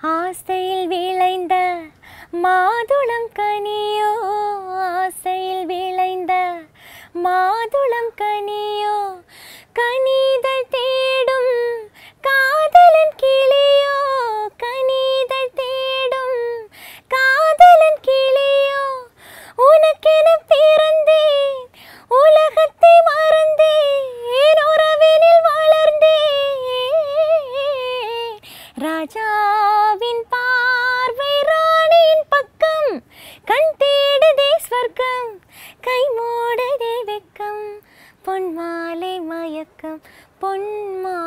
ஆசையில் விளைந்த மாதுளம் கனியோ ஆசையில் விளைந்த மாதுளம் கனியோ கனிதழ் தேடும் காதலன் கிளியோ கனிதழ் தேடும் காதலன் கிளியோ உனக்கென பிறந்தேன் உலகத்தை மறந்தேன் உறவினில் வளர்ந்தேன் ராஜாவின் பார்வை ராணியின் பக்கம் கண் தேடுதே ஸ்வர்க்கம் கை மூடுதே வெக்கம் பொன்மாலை மயக்கம் பொன்மா